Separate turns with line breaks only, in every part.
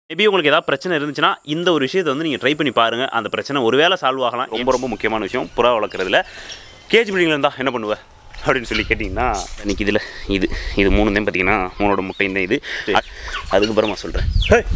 maybe உங்களுக்கு ஏதாவது பிரச்சனை இருந்துச்சுன்னா இந்த ஒரு விஷயத்தை வந்து நீங்கள் ட்ரை பண்ணி பாருங்கள் அந்த பிரச்சனை ஒருவேளை சால்வ் ஆகலாம் ரொம்ப ரொம்ப முக்கியமான விஷயம் புறா வளர்க்குறதுல கேஜ் பில்டிங்கில் இருந்தால் என்ன பண்ணுவேன் அப்படின்னு சொல்லி கேட்டிங்கன்னா இன்னைக்கு இதில் இது இது மூணு தான் பார்த்தீங்கன்னா மூணோட முட்டையும் தான் இது அதுக்கப்புறமா சொல்கிறேன்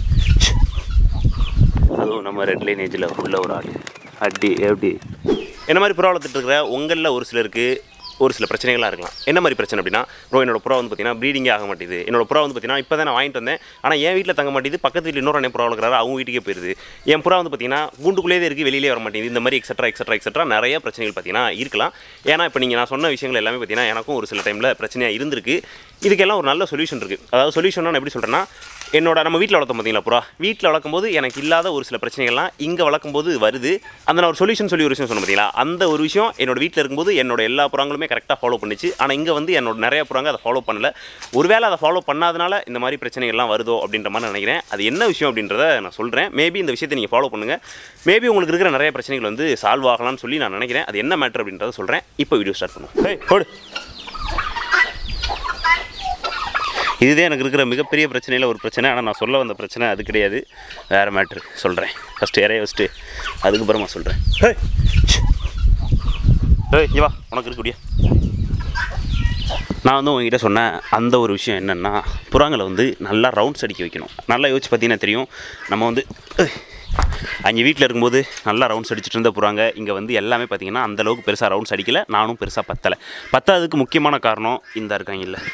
அதுவும் நம்ம ரெட் லைன் ஏஜில் உள்ள ஒரு ஆள் அடி எப்படி என்ன மாதிரி புறா வளர்த்துட்டு இருக்கிற உங்களில் ஒரு சிலருக்கு ஒரு சில பிரச்சனைகளாக இருக்கலாம் என்ன மாதிரி பிரச்சனை அப்படின்னா ப்ரோ என்னோட புறா வந்து பார்த்தீங்கன்னா ப்ரீடிங்கே ஆக மாட்டேது என்னோட புறா வந்து பார்த்தீங்கன்னா இப்போ தான் நான் வாங்கிட்டு வந்தேன் ஆனால் என் வீட்டில் தங்க மாட்டேது பக்கத்து வீட்டில் இன்னொரு அண்ணன் புறா வளர்க்குறாரு அவங்க வீட்டுக்கே போயிருது என் புறா வந்து பார்த்தீங்கன்னா கூண்டுக்குள்ளேயே இருக்குது வெளியிலே வர மாட்டேங்குது இந்த மாதிரி எக்ஸட்ரா எக்ஸட்ரா எக்ஸட்ரா நிறைய பிரச்சனைகள் பார்த்தீங்கன்னா இருக்கலாம் ஏன்னா இப்போ நீங்கள் நான் சொன்ன விஷயங்கள் எல்லாமே பார்த்தீங்கன்னா எனக்கும் ஒரு சில டைமில் பிரச்சனையாக இருந்திருக்கு இதுக்கெல்லாம் ஒரு நல்ல சொல்யூஷன் இருக்குது அதாவது சொல்யூஷன் நான் எப்படி சொல்கிறேன்னா என்னோட நம்ம வீட்டில் வளர்த்தோம் பார்த்தீங்களா புறா வீட்டில் வளர்க்கும்போது எனக்கு இல்லாத ஒரு சில பிரச்சனைகள்லாம் இங்கே வளர்க்கும்போது வருது அந்த நான் ஒரு சொல்யூஷன் சொல்லி ஒரு விஷயம் சொன்னேன் பார்த்தீங்களா அந்த ஒரு விஷயம் என்னோட வீட்டில் இருக்கும்போது என்னோட எல்லா புறாங்களுமே கரெக்டாக ஃபாலோ பண்ணிச்சு ஆனால் இங்கே வந்து என்னோட நிறைய புறாங்க அதை ஃபாலோ பண்ணல ஒருவேளை அதை ஃபாலோ பண்ணாதனால இந்த மாதிரி பிரச்சனைகள்லாம் வருதோ அப்படின்ற மாதிரி நான் நினைக்கிறேன் அது என்ன விஷயம் அப்படின்றத நான் சொல்கிறேன் மேபி இந்த விஷயத்தை நீங்கள் ஃபாலோ பண்ணுங்கள் மேபி உங்களுக்கு இருக்கிற நிறைய பிரச்சனைகள் வந்து சால்வ் ஆகலாம்னு சொல்லி நான் நினைக்கிறேன் அது என்ன மேட்டர் அப்படின்றத சொல்கிறேன் இப்போ வீடியோ ஸ்டார்ட் பண்ணுவோம் ஹே போடு இதுதான் எனக்கு இருக்கிற மிகப்பெரிய பிரச்சனையில் ஒரு பிரச்சனை ஆனால் நான் சொல்ல வந்த பிரச்சனை அது கிடையாது வேறு மேட்ரு சொல்கிறேன் ஃபஸ்ட்டு இறைய வச்சுட்டு அதுக்கப்புறமா சொல்கிறேன் ஏய் இங்க வா உனக்கு இருக்கக்கூடிய நான் வந்து உங்ககிட்ட சொன்ன அந்த ஒரு விஷயம் என்னென்னா புறாங்களை வந்து நல்லா ரவுண்ட்ஸ் அடிக்க வைக்கணும் நல்லா யோசிச்சு பார்த்தீங்கன்னா தெரியும் நம்ம வந்து அங்கே வீட்டில் இருக்கும்போது நல்லா ரவுண்ட்ஸ் அடிச்சுட்டு இருந்த புறாங்க இங்கே வந்து எல்லாமே பார்த்தீங்கன்னா அந்தளவுக்கு பெருசாக ரவுண்ட்ஸ் அடிக்கலை நானும் பெருசாக பத்தலை பத்தாததுக்கு முக்கியமான காரணம் இந்த இருக்காங்க இல்லை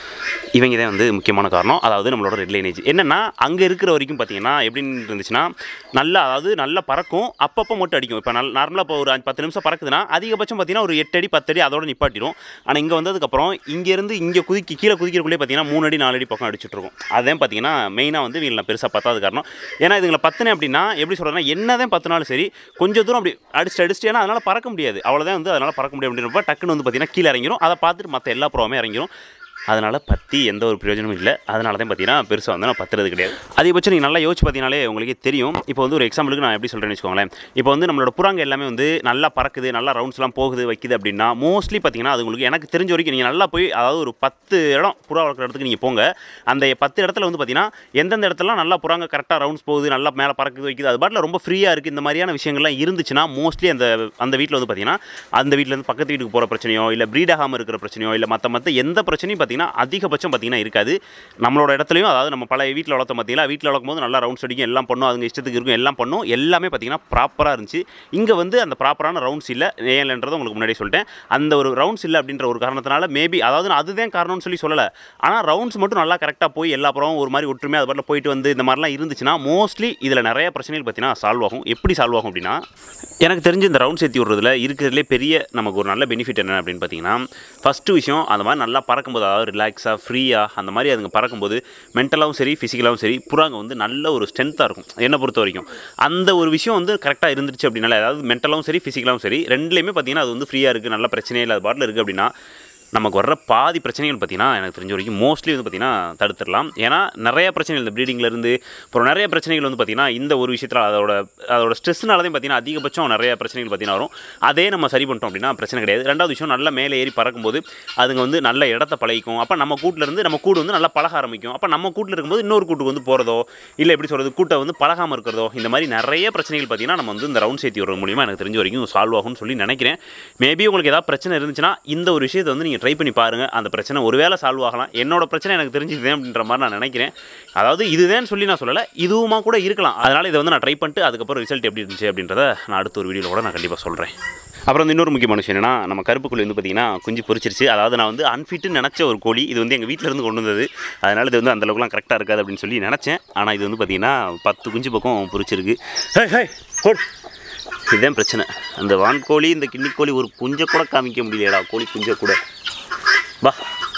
இவங்க தான் வந்து முக்கியமான காரணம் அதாவது நம்மளோட ரெட் லைனேஜ் என்னென்னா அங்கே இருக்கிற வரைக்கும் பார்த்தீங்கன்னா எப்படின்னு இருந்துச்சுன்னா நல்லா அதாவது நல்லா பறக்கும் அப்பப்போ மட்டும் அடிக்கும் இப்போ நல் நார்மலாக இப்போ ஒரு அஞ்சு பத்து நிமிஷம் பறக்குதுன்னா அதிகபட்சம் பார்த்தீங்கன்னா ஒரு எட்டு அடி பத்து அடி அதோட நிப்பாட்டிடும் ஆனால் இங்கே வந்ததுக்கப்புறம் இங்கேருந்து இங்கே குதிக்கி கீழே குதிக்கிறக்குள்ளே பார்த்தீங்கன்னா மூணு அடி நாலு அடி பக்கம் அடிச்சுட்டு இருக்கும் அதான் பார்த்தீங்கன்னா மெயினாக வந்து இவங்களை பெருசாக பத்தாத காரணம் ஏன்னா இதுங்களை பத்துனேன் அப்படின்னா எப்படி சொல்கிறேன்னா என்னதான் பத்துனாலும் சரி கொஞ்சம் தூரம் அப்படி அடிச்சுட்டு அடிச்சுட்டு ஏன்னா அதனால் பறக்க முடியாது அவ்வளோதான் வந்து அதனால் பறக்க முடியாது அப்படின்றப்ப டக்குன்னு வந்து பார்த்தீங்கன்னா கீழே இறங்கிரும் அதை பார்த்துட்டு மற்ற எல்லா புறாவுமே இறங்கிரும் அதனால் பற்றி எந்த ஒரு பிரயோஜனமும் இல்லை அதனால தான் பார்த்தீங்கன்னா பெருசாக வந்து நான் பத்துறது கிடையாது அதிகபட்சம் நீங்கள் நல்லா யோசிச்சு பார்த்தீங்கனாலே உங்களுக்கே தெரியும் இப்போ வந்து ஒரு எக்ஸாம்பிளுக்கு நான் எப்படி சொல்கிறேன்னு வச்சுக்கோங்களேன் இப்போ வந்து நம்மளோட புறாங்க எல்லாமே வந்து நல்லா பறக்குது நல்லா ரவுண்ட்ஸ்லாம் போகுது வைக்குது அப்படின்னா மோஸ்ட்லி பார்த்தீங்கன்னா அது உங்களுக்கு எனக்கு தெரிஞ்ச வரைக்கும் நீங்கள் நல்லா போய் அதாவது ஒரு பத்து இடம் புறா வளர்க்குற இடத்துக்கு நீங்கள் போங்க அந்த பத்து இடத்துல வந்து பார்த்தீங்கன்னா எந்தெந்த இடத்துலலாம் நல்லா புறாங்க கரெக்டாக ரவுண்ட்ஸ் போகுது நல்லா மேலே பறக்குது வைக்குது அது பாட்டில் ரொம்ப ஃப்ரீயாக இருக்குது இந்த மாதிரியான விஷயங்கள்லாம் இருந்துச்சுன்னா மோஸ்ட்லி அந்த அந்த வீட்டில் வந்து பார்த்தீங்கன்னா அந்த வீட்டிலேருந்து பக்கத்து வீட்டுக்கு போகிற பிரச்சனையோ இல்லை ப்ரீட் ஆகாமல் இருக்கிற பிரச்சனையோ இல்லை மற்ற மற்ற எந்த பிரச்சனையும் பார்த்தீங்கன்னா அதிகபட்சம் பார்த்தீங்கன்னா இருக்காது நம்மளோட இடத்துலையும் அதாவது நம்ம பழைய வீட்டில் வளர்த்தோம் பார்த்தீங்களா வீட்டில் வளர்க்கும் போது நல்லா ரவுண்ட்ஸ் அடிக்கும் எல்லாம் பண்ணும் அதுங்க இஷ்டத்துக்கு இருக்கும் எல்லாம் பண்ணும் எல்லாமே பார்த்தீங்கன்னா ப்ராப்பராக இருந்துச்சு இங்கே வந்து அந்த ப்ராப்பரான ரவுண்ட்ஸ் இல்லை ஏன்ன்றதை உங்களுக்கு முன்னாடி சொல்லிட்டேன் அந்த ஒரு ரவுண்ட்ஸ் இல்லை அப்படின்ற ஒரு காரணத்தினால மேபி அதாவது நான் அதுதான் காரணம்னு சொல்லி சொல்லலை ஆனால் ரவுண்ட்ஸ் மட்டும் நல்லா கரெக்டாக போய் எல்லா புறமும் ஒரு மாதிரி ஒற்றுமையாக அது பாட்டில் போயிட்டு வந்து இந்த மாதிரிலாம் இருந்துச்சுன்னா மோஸ்ட்லி இதில் நிறைய பிரச்சனைகள் பார்த்தீங்கன்னா சால்வ் ஆகும் எப்படி சால்வ் ஆகும் அப்படின்னா எனக்கு தெரிஞ்சு இந்த ரவுண்ட்ஸ் ஏற்றி விடுறதுல இருக்கிறதுலே பெரிய நமக்கு ஒரு நல்ல பெனிஃபிட் என்ன அப்படின்னு பார்த்தீங்கன்னா ஃபஸ்ட்டு விஷயம் அந்த மாதிரி நல்லா பறக்கும்போது அதாவது ரிலாக்ஸாக ஃப்ரீயாக அந்த மாதிரி அதுங்க பறக்கும்போது மென்டலாகவும் சரி ஃபிசிக்கலாகவும் சரி புறாங்க வந்து நல்ல ஒரு ஸ்ட்ரென்த்தாக இருக்கும் என்னை பொறுத்த வரைக்கும் அந்த ஒரு விஷயம் வந்து கரெக்டாக இருந்துச்சு அப்படின்னால அதாவது மென்டலாகவும் சரி ஃபிசிக்கலாகவும் சரி ரெண்டுலேயுமே பார்த்தீங்கன்னா அது வந்து ஃப்ரீயாக இருக்குது நல்ல பிரச்சனையே இல்லாத பாட்டில் இருக்குது அப்படின்னா நமக்கு வர்ற பாதி பிரச்சனைகள் பார்த்தீங்கன்னா எனக்கு தெரிஞ்ச வரைக்கும் மோஸ்ட்லி வந்து பார்த்திங்கன்னா தடுத்துடலாம் ஏன்னா நிறைய பிரச்சனைகள் இந்த ப்ரீடிங்லேருந்து அப்புறம் நிறைய பிரச்சனைகள் வந்து பார்த்திங்கன்னா இந்த ஒரு விஷயத்தில் அதோட அதோட ஸ்ட்ரெஸ்னால தான் பார்த்திங்கன்னா அதிகபட்சம் நிறைய பிரச்சனைகள் பார்த்திங்கன்னா வரும் அதே நம்ம சரி பண்ணிட்டோம் அப்படின்னா பிரச்சனை கிடையாது ரெண்டாவது விஷயம் நல்லா மேலே ஏறி பறக்கும்போது அதுங்க வந்து நல்ல இடத்த பழகிக்கும் அப்போ நம்ம கூட்டில் இருந்து நம்ம கூடு வந்து நல்லா பழக ஆரம்பிக்கும் அப்போ நம்ம கூட்டில் இருக்கும்போது இன்னொரு கூட்டுக்கு வந்து போகிறதோ இல்லை எப்படி சொல்கிறது கூட்டை வந்து பழகாமல் இருக்கிறதோ இந்த மாதிரி நிறைய பிரச்சனைகள் பார்த்திங்கன்னா நம்ம வந்து இந்த ரவுண்ட் சேர்த்தி வர மூலியமாக எனக்கு தெரிஞ்ச வரைக்கும் சால்வ் ஆகும்னு சொல்லி நினைக்கிறேன் மேபி உங்களுக்கு ஏதாவது பிரச்சனை இருந்துச்சுன்னா இந்த ஒரு விஷயத்தை வந்து நீங்கள் ட்ரை பண்ணி பாருங்கள் அந்த பிரச்சனை ஒருவேளை சால்வ் ஆகலாம் என்னோட பிரச்சனை எனக்கு தெரிஞ்சுது அப்படின்ற மாதிரி நான் நினைக்கிறேன் அதாவது இதுதான் சொல்லி நான் சொல்லலை இதுவுமா கூட இருக்கலாம் அதனால் இதை வந்து நான் ட்ரை பண்ணிட்டு அதுக்கப்புறம் ரிசல்ட் எப்படி இருந்துச்சு அப்படின்றத நான் அடுத்த ஒரு வீடியோவில் கூட நான் கண்டிப்பாக சொல்கிறேன் அப்புறம் வந்து இன்னொரு முக்கியமான விஷயம் என்னன்னா நம்ம கருப்பு கோழி வந்து பார்த்திங்கன்னா குஞ்சு பொரிச்சிருச்சு அதாவது நான் வந்து அன்ஃபிட்னு நினச்ச ஒரு கோழி இது வந்து எங்கள் வீட்டில் இருந்து கொண்டு வந்தது அதனால் இது வந்து அந்த அளவுக்குலாம் கரெக்டாக இருக்காது அப்படின்னு சொல்லி நினச்சேன் ஆனால் இது வந்து பார்த்திங்கன்னா பத்து குஞ்சு பக்கம் பொரிச்சிருக்கு ஹே ஹே போடு இதுதான் பிரச்சனை அந்த வான்கோழி இந்த கிண்ணிக்கோழி ஒரு குஞ்சை கூட காமிக்க முடியலடா கோழி குஞ்சை கூட வா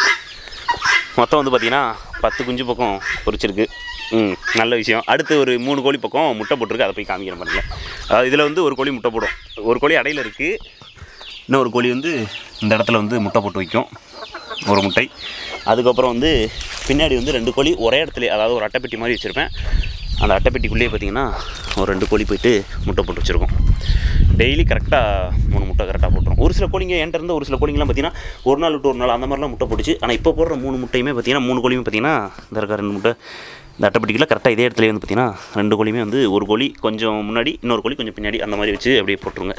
மொத்தம் வந்து பார்த்திங்கன்னா பத்து குஞ்சு பக்கம் பொரிச்சிருக்கு ம் நல்ல விஷயம் அடுத்து ஒரு மூணு கோழி பக்கம் முட்டை போட்டிருக்கு அதை போய் காமிக்கிறேன் பாருங்க அதாவது இதில் வந்து ஒரு கோழி முட்டை போடும் ஒரு கோழி அடையில் இருக்குது இன்னொரு கோழி வந்து இந்த இடத்துல வந்து முட்டை போட்டு வைக்கும் ஒரு முட்டை அதுக்கப்புறம் வந்து பின்னாடி வந்து ரெண்டு கோழி ஒரே இடத்துல அதாவது ஒரு அட்டைப்பெட்டி மாதிரி வச்சுருப்பேன் அந்த அட்டைப்பெட்டிக்குள்ளேயே பார்த்தீங்கன்னா ஒரு ரெண்டு கோழி போயிட்டு முட்டை போட்டு வச்சுருக்கோம் டெய்லி கரெக்டாக மூணு முட்டை கரெக்டாக போட்டுரும் ஒரு சில கோழிங்க என்கிட்ட இருந்த ஒரு சில கோழிங்கலாம் பார்த்தீங்கன்னா ஒரு நாள் விட்டு ஒரு நாள் அந்த மாதிரிலாம் முட்டை போட்டுச்சு ஆனால் இப்போ போடுற மூணு முட்டையுமே பார்த்தீங்கன்னா மூணு கோழியுமே பார்த்தீங்கன்னா இந்த இருக்க ரெண்டு முட்டை இந்த அட்டைப்பட்டிக்கில் கரெக்டாக இதே இடத்துல வந்து பார்த்திங்கன்னா ரெண்டு கோழியுமே வந்து ஒரு கோழி கொஞ்சம் முன்னாடி இன்னொரு கோழி கொஞ்சம் பின்னாடி அந்த மாதிரி வச்சு அப்படியே போட்டுருங்க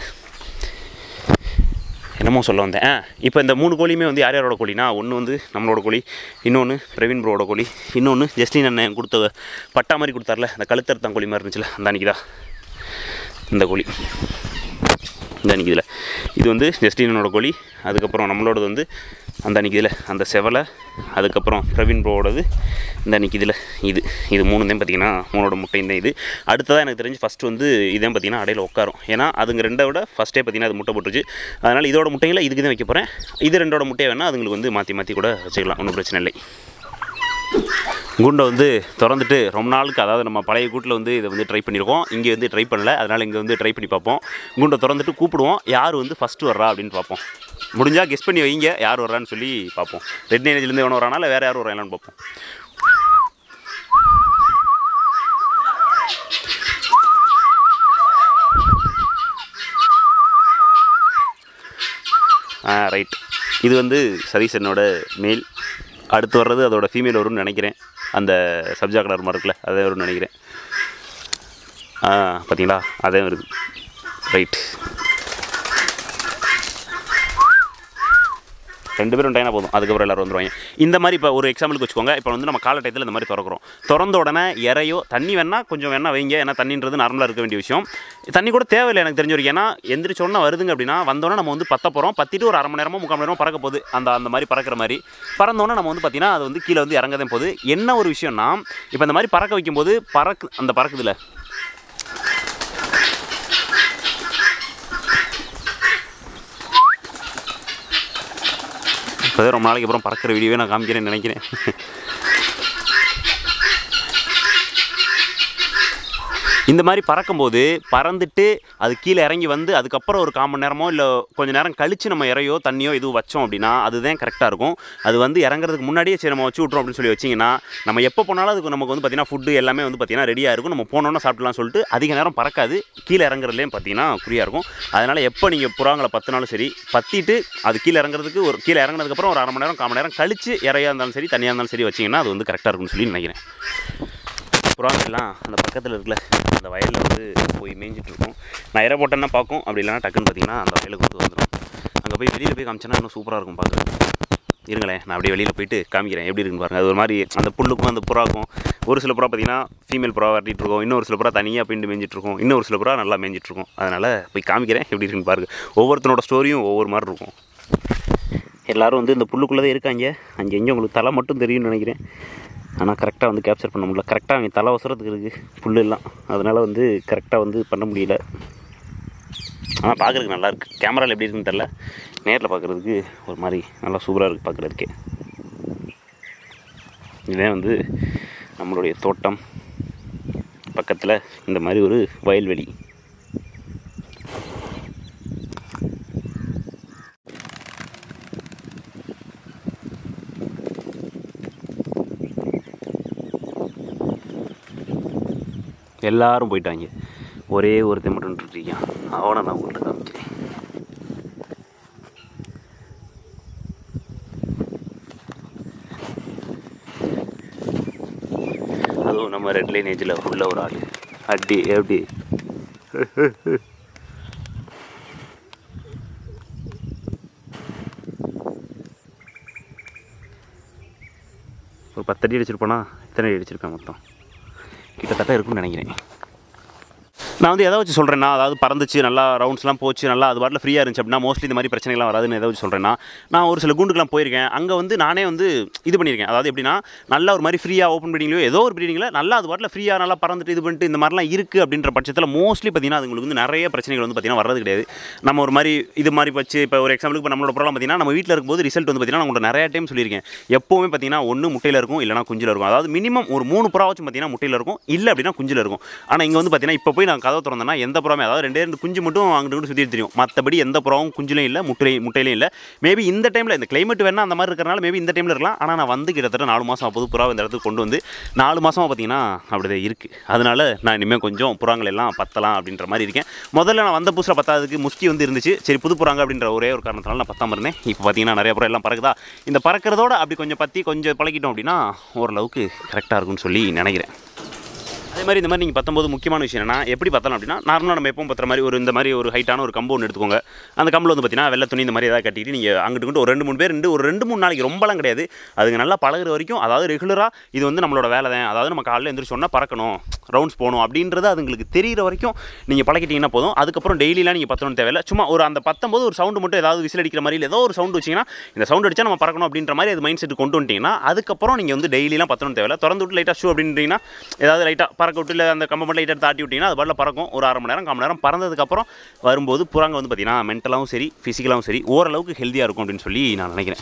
என்னமோ சொல்ல வந்தேன் ஆ இப்போ இந்த மூணு கோழியுமே வந்து யார் யாரோட கோழினா ஒன்று வந்து நம்மளோட கோழி இன்னொன்று பிரவீன் ப்ரோட கோழி இன்னொன்று ஜஸ்டின் அண்ணன் கொடுத்த பட்டா மாதிரி கொடுத்தார்ல அந்த கழுத்தறுத்தான் கோழி மாதிரி இருந்துச்சுல அந்த அன்றைக்கி தான் இந்த கோழி இந்த அன்றைக்கி இதில் இது வந்து ஜஸ்டினோட கோழி அதுக்கப்புறம் நம்மளோடது வந்து அந்த அன்றைக்கி இதில் அந்த செவலை அதுக்கப்புறம் பிரவீன் ப்ரோவோடது இந்த அன்றைக்கி இதில் இது இது மூணு தான் பார்த்தீங்கன்னா மூணோட முட்டை இந்த இது அடுத்ததாக எனக்கு தெரிஞ்சு ஃபஸ்ட்டு வந்து இதான் பார்த்தீங்கன்னா அடையில் உட்காரும் ஏன்னா அதுங்க ரெண்டை விட ஃபஸ்ட்டே பார்த்தீங்கன்னா அது முட்டை போட்டுருச்சு அதனால் இதோட முட்டைகளை இதுக்கு தான் வைக்க போகிறேன் இது ரெண்டோட முட்டையை வேணால் அதுங்களுக்கு வந்து மாற்றி மாற்றி கூட வச்சுக்கலாம் ஒன்றும் பிரச்சனை இல்லை குண்டை வந்து திறந்துட்டு ரொம்ப நாளுக்கு அதாவது நம்ம பழைய கூட்டில் வந்து இதை வந்து ட்ரை பண்ணியிருக்கோம் இங்கே வந்து ட்ரை பண்ணல அதனால் இங்கே வந்து ட்ரை பண்ணி பார்ப்போம் குண்டை திறந்துட்டு கூப்பிடுவோம் யார் வந்து ஃபஸ்ட்டு வர்றா அப்படின்னு பார்ப்போம் முடிஞ்சால் கெஸ் பண்ணி வைங்க யார் வர்றான்னு சொல்லி பார்ப்போம் ரெட் நேஜ்லேருந்து எவனோ வரானா இல்லை வேறு யார் வராங்களான்னு பார்ப்போம் ஆ ரைட் இது வந்து சதீஷ் என்னோட மேல் அடுத்து வர்றது அதோட ஃபீமேல் வரும்னு நினைக்கிறேன் அந்த சப்ஜா கலர் மாதிரி இருக்குல்ல அதே வரும்னு நினைக்கிறேன் ஆ பார்த்தீங்களா அதே வருது ரைட் ரெண்டு பேரும் டைனா போதும் அதுக்கப்புறம் எல்லாரும் வந்துருவாங்க இந்த மாதிரி இப்போ ஒரு எக்ஸாம்பிளுக்கு வச்சுக்கோங்க இப்போ வந்து நம்ம கால டயத்தில் இந்த மாதிரி திறக்கிறோம் திறந்த உடனே இறையோ தண்ணி வேணால் கொஞ்சம் வேணால் வைங்க ஏன்னா தண்ணின்றது நார்மலாக இருக்க வேண்டிய விஷயம் தண்ணி கூட தேவையில்லை எனக்கு தெரிஞ்ச வரைக்கும் ஏன்னா எந்திரிச்ச உடனே வருதுங்க அப்படின்னா வந்தோடனே நம்ம வந்து பத்த போகிறோம் பத்திட்டு ஒரு அரை மணி நேரமோ முக்கால் மணி நேரமோ பறக்க போகுது அந்த அந்த மாதிரி பறக்கிற மாதிரி பறந்தோடனே நம்ம வந்து பார்த்திங்கன்னா அது வந்து கீழே வந்து இறங்கதான் போகுது என்ன ஒரு விஷயம்னா இப்போ இந்த மாதிரி பறக்க வைக்கும்போது பறக்கு அந்த பறக்குதுல இப்போதான் ரொம்ப நாளைக்கு அப்புறம் பறக்கிற வீடியோவே நான் காமிக்கிறேன்னு நினைக்கிறேன் இந்த மாதிரி பறக்கும்போது பறந்துட்டு அது கீழே இறங்கி வந்து அதுக்கப்புறம் ஒரு கால் மணி நேரமோ இல்லை கொஞ்சம் நேரம் கழித்து நம்ம இறையோ தண்ணியோ எதுவும் வச்சோம் அப்படின்னா அதுதான் கரெக்டாக இருக்கும் அது வந்து இறங்குறதுக்கு முன்னாடியே சரி நம்ம வச்சு விட்றோம் அப்படின்னு சொல்லி வச்சிங்கன்னா நம்ம எப்போ போனாலும் அதுக்கு நமக்கு வந்து பார்த்திங்கன்னா ஃபுட்டு எல்லாமே வந்து பார்த்திங்கன்னா ரெடியாக இருக்கும் நம்ம போனோன்னா சாப்பிட்லாம் சொல்லிட்டு அதிக நேரம் பறக்காது கீழே இறங்குறதுலேயும் பார்த்திங்கன்னா குறியாக இருக்கும் அதனால் எப்போ நீங்கள் புறாங்களை பத்துனாலும் சரி பற்றிட்டு அது கீழே இறங்குறதுக்கு ஒரு கீழே இறங்குனதுக்கப்புறம் ஒரு அரை மணி நேரம் கால் மணி நேரம் கழித்து இறையாக இருந்தாலும் சரி தனியாக இருந்தாலும் சரி வச்சிங்கன்னா அது வந்து கரெக்டாக இருக்கும்னு சொல்லி நினைக்கிறேன் புறாங்கெல்லாம் அந்த பக்கத்தில் இருக்குல்ல அந்த வயலில் வந்து போய் மேய்ஞ்சிட்டு இருக்கும் நான் இறை போட்டேன்னா பார்க்கும் அப்படி இல்லைனா டக்குன்னு பார்த்தீங்கன்னா அந்த வயலுக்கு வந்து வந்துடும் அங்கே போய் வெளியில் போய் காமிச்சேன்னா இன்னும் சூப்பராக இருக்கும் பார்க்குறேன் இருங்களேன் நான் அப்படியே வெளியில் போயிட்டு காமிக்கிறேன் எப்படி இருக்குன்னு பாருங்கள் அது ஒரு மாதிரி அந்த புல்லுக்கும் அந்த புறாக்கும் ஒரு சில புறா பார்த்தீங்கன்னா ஃபீமேல் புறா வரட்டிட்டு இருக்கோம் இன்னொரு சில புறா தனியாக பிண்டு மேய்ஞ்சிட்டு இருக்கும் இன்னொரு சில புறா நல்லா மேய்ஞ்சிட்டு இருக்கும் அதனால் போய் காமிக்கிறேன் எப்படி இருக்குன்னு பாருங்கள் ஒவ்வொருத்தனோட ஸ்டோரியும் ஒவ்வொரு மாதிரி இருக்கும் எல்லோரும் வந்து இந்த புல்லுக்குள்ளே தான் இருக்காங்க அங்கே எங்கே உங்களுக்கு தலை மட்டும் தெரியும்னு நினைக்கிறேன் ஆனால் கரெக்டாக வந்து கேப்சர் பண்ண முடியல கரெக்டாக அவங்க தலை அவசரத்துக்கு இருக்குது புல் எல்லாம் அதனால் வந்து கரெக்டாக வந்து பண்ண முடியல ஆனால் பார்க்குறதுக்கு நல்லா இருக்குது கேமராவில் எப்படி இருக்குன்னு தெரில நேரில் பார்க்குறதுக்கு ஒரு மாதிரி நல்லா சூப்பராக இருக்குது பார்க்குறதுக்கே இதே வந்து நம்மளுடைய தோட்டம் பக்கத்தில் இந்த மாதிரி ஒரு வயல்வெளி எல்லாரும் போயிட்டாங்க ஒரே ஒருத்தன் மட்டும் இருக்கான் அவனை நான் உங்கள்கிட்ட காமிக்கிறேன் அதுவும் நம்ம ரெட் லைன் ஏஜில் உள்ள ஒரு ஆள் அடி எப்படி ஒரு பத்தடி அடிச்சிருப்பானா எத்தனை அடி அடிச்சிருக்கான் மொத்தம் கிட்டத்தட்ட இருக்கும்னு நினைக்கிறேன் நான் வந்து எதை வச்சு சொல்கிறேன்னா அதாவது பறந்துச்சு நல்லா ரவுண்ட்ஸ்லாம் போச்சு நல்லா அது பாட்டில் ஃப்ரீயாக இருந்துச்சு அப்படின்னா மோஸ்ட்லி இந்த மாதிரி பிரச்சனைகள்லாம் வராதுன்னு எதை வச்சு சொல்கிறேன்னா நான் ஒரு சில குண்டுக்கெலாம் போயிருக்கேன் அங்கே வந்து நானே வந்து இது பண்ணியிருக்கேன் அதாவது எப்படின்னா நல்லா ஒரு மாதிரி ஃப்ரீயாக ஓப்பன் ப்ரீடிங்லையோ ஏதோ ஒரு ப்ரீடிங்கில் நல்லா அது பாட்டில் ஃப்ரீயாக நல்லா பறந்துட்டு இது பண்ணிட்டு இந்த மாதிரிலாம் இருக்குது அப்படின்ற பட்சத்தில் மோஸ்ட்லி பார்த்தீங்கன்னா அது உங்களுக்கு வந்து நிறைய பிரச்சனைகள் வந்து பார்த்தீங்கன்னா வர்றது கிடையாது நம்ம ஒரு மாதிரி இது மாதிரி வச்சு இப்போ ஒரு எக்ஸாம்பிளுக்கு இப்போ நம்மளோட ப்ராப்ளம் பார்த்தீங்கன்னா நம்ம வீட்டில் இருக்கும்போது ரிசல்ட் வந்து பார்த்தீங்கன்னா நான் உங்கள்கிட்ட நிறைய டைம் சொல்லியிருக்கேன் எப்போவுமே பார்த்தீங்கன்னா ஒன்று முட்டையில் இருக்கும் இல்லைனா குஞ்சில் இருக்கும் அதாவது மினிமம் ஒரு மூணு புறா வச்சு பார்த்தீங்கன்னா முட்டையில் இருக்கும் இல்லை அப்படின்னா குஞ்சில் இருக்கும் ஆனால் இங்கே வந்து பார்த்தீங்கன்னா இப்போ போய் நான் கதவை திறந்தேன்னா எந்த புறாமே அதாவது ரெண்டே ரெண்டு குஞ்சு மட்டும் அங்கிட்டு இங்கிட்டு சுற்றிட்டு தெரியும் மற்றபடி எந்த புறாவும் குஞ்சுலையும் இல்லை முட்டை முட்டையிலையும் இல்லை மேபி இந்த டைமில் இந்த கிளைமேட் வேணா அந்த மாதிரி இருக்கிறனால மேபி இந்த டைமில் இருக்கலாம் ஆனால் நான் வந்து கிட்டத்தட்ட நாலு மாதம் புது புறா இந்த இடத்துக்கு கொண்டு வந்து நாலு மாதமாக பார்த்தீங்கன்னா அப்படிதான் இருக்குது அதனால நான் இனிமேல் கொஞ்சம் புறாங்கள் எல்லாம் பத்தலாம் அப்படின்ற மாதிரி இருக்கேன் முதல்ல நான் வந்த புதுசில் பத்தாததுக்கு முஸ்கி வந்து இருந்துச்சு சரி புது புறாங்க அப்படின்ற ஒரே ஒரு காரணத்தினால நான் பத்தாம இருந்தேன் இப்போ பார்த்தீங்கன்னா நிறைய புறம் எல்லாம் பறக்குதா இந்த பறக்கிறதோட அப்படி கொஞ்சம் பற்றி கொஞ்சம் பழகிட்டோம் அப்படின்னா ஓரளவுக்கு கரெக்டாக இருக்கும்னு சொல்லி நினைக்கிறேன் அதே மாதிரி இந்த மாதிரி நீங்கள் பத்தொம்போது முக்கியமான விஷயம் என்னன்னா எப்படி பத்தலாம் அப்படின்னா நார்மலாக நம்ம எப்பவும் பத்துற மாதிரி ஒரு இந்த மாதிரி ஒரு ஹைட்டான ஒரு கம்பு ஒன்று எடுத்துக்கோங்க அந்த கம்பில் வந்து பார்த்தீங்கன்னா வெள்ளை துணி இந்த மாதிரி ஏதாவது கட்டிட்டு நீங்கள் அங்கிட்டு இங்கிட்டு ஒரு ரெண்டு மூணு பேர் ரெண்டு ஒரு ரெண்டு மூணு நாளைக்கு ரொம்பலாம் கிடையாது அதுங்க நல்லா பழகுற வரைக்கும் அதாவது ரெகுலராக இது வந்து நம்மளோட வேலை தான் அதாவது நம்ம காலையில் எழுந்திரிச்சோன்னா பறக்கணும் ரவுண்ட்ஸ் போகணும் அப்படின்றது அதுங்களுக்கு தெரியிற வரைக்கும் நீங்கள் பழகிட்டீங்கன்னா போதும் அதுக்கப்புறம் டெய்லிலாம் நீங்கள் பத்தணும் தேவையில்ல சும்மா ஒரு அந்த பத்தொம்போது ஒரு சவுண்டு மட்டும் ஏதாவது விசில் அடிக்கிற மாதிரி இல்லை ஏதோ ஒரு சவுண்டு வச்சிங்கன்னா இந்த சவுண்ட் அடிச்சா நம்ம பறக்கணும் அப்படின்ற மாதிரி அது மைண்ட் செட் கொண்டு வந்துட்டீங்கன்னா அதுக்கப்புறம் நீங்கள் வந்து டெய்லிலாம் பத்தணும் தேவையில்ல திறந்து விட்டு லைட்டாக ஷூ அப்படின்றீங்கன்னா ஏதாவது லைட்டாக பறக்க விட்டு இல்லை அந்த கம்பை மட்டும் லைட்டாக தாட்டி விட்டிங்கன்னா அது பாட்டில் பறக்கும் ஒரு அரை மணி நேரம் கால் மணி நேரம் பறந்ததுக்கப்புறம் வரும்போது புறாங்க வந்து பார்த்தீங்கன்னா மென்டலாகவும் சரி ஃபிசிக்கலாகவும் சரி ஓரளவுக்கு ஹெல்த்தியாக இருக்கும் அப்படின்னு சொல்லி நான் நினைக்கிறேன்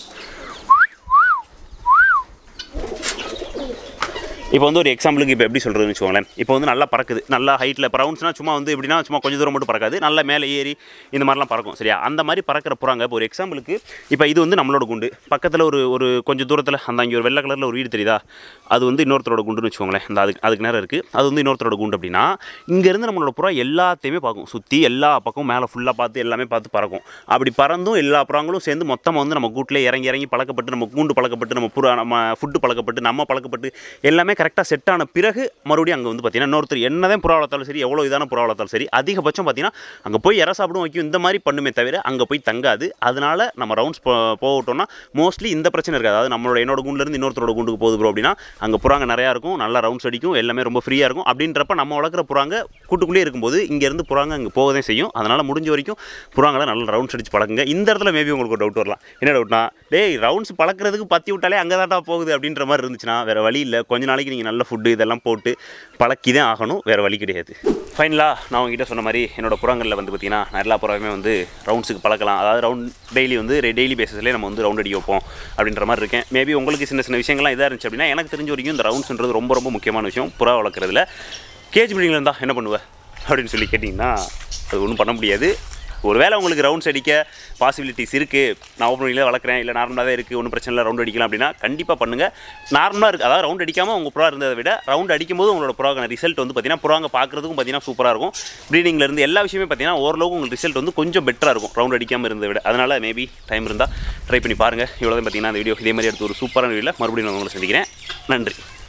இப்போ வந்து ஒரு எக்ஸாம்பிளுக்கு இப்போ எப்படி சொல்கிறதுன்னு வச்சுக்கோங்களேன் இப்போ வந்து நல்லா பறக்குது நல்லா ஹைட்டில் ப்ரௌன்ஸ்னால் சும்மா வந்து எப்படின்னா சும்மா கொஞ்சம் தூரம் மட்டும் பறக்காது நல்லா மேலே ஏறி இந்த மாதிரிலாம் பறக்கும் சரியா அந்த மாதிரி பறக்கிற புறாங்க இப்போ ஒரு எக்ஸாம்பிளுக்கு இப்போ இது வந்து நம்மளோட குண்டு பக்கத்தில் ஒரு ஒரு கொஞ்சம் தூரத்தில் அந்த அங்கே ஒரு வெள்ளை கலரில் ஒரு வீடு தெரியுதா அது வந்து இன்னொருத்தரோட குண்டுன்னு வச்சுக்கோங்களேன் இந்த அதுக்கு அதுக்கு நேரம் இருக்குது அது வந்து இன்னொருத்தரோட குண்டு அப்படின்னா இங்கேருந்து நம்மளோட புறா எல்லாத்தையுமே பார்க்கும் சுற்றி எல்லா பக்கமும் மேலே ஃபுல்லாக பார்த்து எல்லாமே பார்த்து பறக்கும் அப்படி பறந்தும் எல்லா புறாங்களும் சேர்ந்து மொத்தமாக வந்து நம்ம கூட்டில் இறங்கி இறங்கி பழக்கப்பட்டு நம்ம கூண்டு பழக்கப்பட்டு நம்ம புறா நம்ம ஃபுட்டு பழக்கப்பட்டு நம்ம பழக்கப்பட்டு எல்லாமே கரெக்டாக செட் ஆன பிறகு மறுபடியும் அங்கே வந்து பார்த்தீங்கன்னா இன்னொருத்தர் என்னதான் புறா வளர்த்தாலும் சரி எவ்வளோ இதான புறா வளர்த்தாலும் சரி அதிகபட்சம் பார்த்தீங்கன்னா அங்கே போய் இற சாப்பிடும் வைக்கும் இந்த மாதிரி பண்ணுமே தவிர அங்கே போய் தங்காது அதனால நம்ம ரவுண்ட்ஸ் போகட்டோம்னா மோஸ்ட்லி இந்த பிரச்சனை இருக்காது அதாவது நம்மளோட என்னோட குண்டுலேருந்து இன்னொருத்தரோட குண்டுக்கு போகுது ப்ரோ அப்படின்னா அங்கே புறாங்க நிறையா இருக்கும் நல்லா ரவுண்ட்ஸ் அடிக்கும் எல்லாமே ரொம்ப ஃப்ரீயாக இருக்கும் அப்படின்றப்ப நம்ம வளர்க்குற புறாங்க கூட்டுக்குள்ளேயே இருக்கும்போது இங்கேருந்து புறாங்க அங்கே போக தான் செய்யும் அதனால் முடிஞ்ச வரைக்கும் புறாங்களை நல்லா ரவுண்ட்ஸ் அடிச்சு பழகுங்க இந்த இடத்துல மேபி உங்களுக்கு ஒரு டவுட் வரலாம் என்ன டவுட்னா டேய் ரவுண்ட்ஸ் பழக்கிறதுக்கு பற்றி விட்டாலே அங்கே தான்டா போகுது அப்படின்ற மாதிரி இருந்துச்சுன்னா வேறு வழி இல்லை கொஞ்ச நாளைக்கு நீங்கள் நல்ல ஃபுட்டு இதெல்லாம் போட்டு பழக்கி தான் ஆகணும் வேறு வழி கிடையாது ஃபைனலாக நான் உங்ககிட்ட சொன்ன மாதிரி என்னோட புறங்களில் வந்து பார்த்தீங்கன்னா எல்லா புறாவுமே வந்து ரவுண்ட்ஸுக்கு பழக்கலாம் அதாவது ரவுண்ட் டெய்லி வந்து டெய்லி பேசிஸ்லேயே நம்ம வந்து ரவுண்ட் அடி வைப்போம் அப்படின்ற மாதிரி இருக்கேன் மேபி உங்களுக்கு சின்ன சின்ன விஷயங்கள்லாம் இதாக இருந்துச்சு அப்படின்னா எனக்கு தெரிஞ்ச வரைக்கும் இந்த ரவுண்ட்ஸ்ன்றது ரொம்ப ரொம்ப முக்கியமான விஷயம் புறா வளர்க்குறதுல கேஜ் பில்டிங்கில் இருந்தால் என்ன பண்ணுவேன் அப்படின்னு சொல்லி கேட்டிங்கன்னா அது ஒன்றும் பண்ண முடியாது ஒருவேளை உங்களுக்கு ரவுண்ட்ஸ் அடிக்க பாசிபிலிட்டிஸ் இருக்குது நான் ஓப்பன் பண்ணியில் வளர்க்குறேன் இல்லை நார்மலாக தான் இருக்குது ஒன்றும் பிரச்சனை இல்லை ரவுண்ட் அடிக்கலாம் அப்படின்னா கண்டிப்பாக பண்ணுங்கள் நார்மலாக இருக்குது அதாவது ரவுண்ட் அடிக்காமல் உங்கள் புறா இருந்ததை விட ரவுண்ட் அடிக்கும்போது உங்களோட புறாக்கான ரிசல்ட் வந்து பார்த்தீங்கன்னா புறாங்க பார்க்குறதுக்கும் பார்த்தீங்கன்னா சூப்பராக இருக்கும் ப்ரீடிங்ல இருந்து எல்லா விஷயமே பார்த்தீங்கன்னா ஓரளவுக்கு உங்களுக்கு ரிசல்ட் வந்து கொஞ்சம் பெட்டராக இருக்கும் ரவுண்ட் அடிக்காமல் இருந்ததை விட அதனால் மேபி டைம் இருந்தால் ட்ரை பண்ணி பாருங்கள் இவ்வளோ தான் பார்த்தீங்கன்னா இந்த வீடியோ இதே மாதிரி எடுத்து ஒரு சூப்பரான வீடியோவில் மறுபடியும் நான் உங்களை சந்திக்கிறேன் நன்றி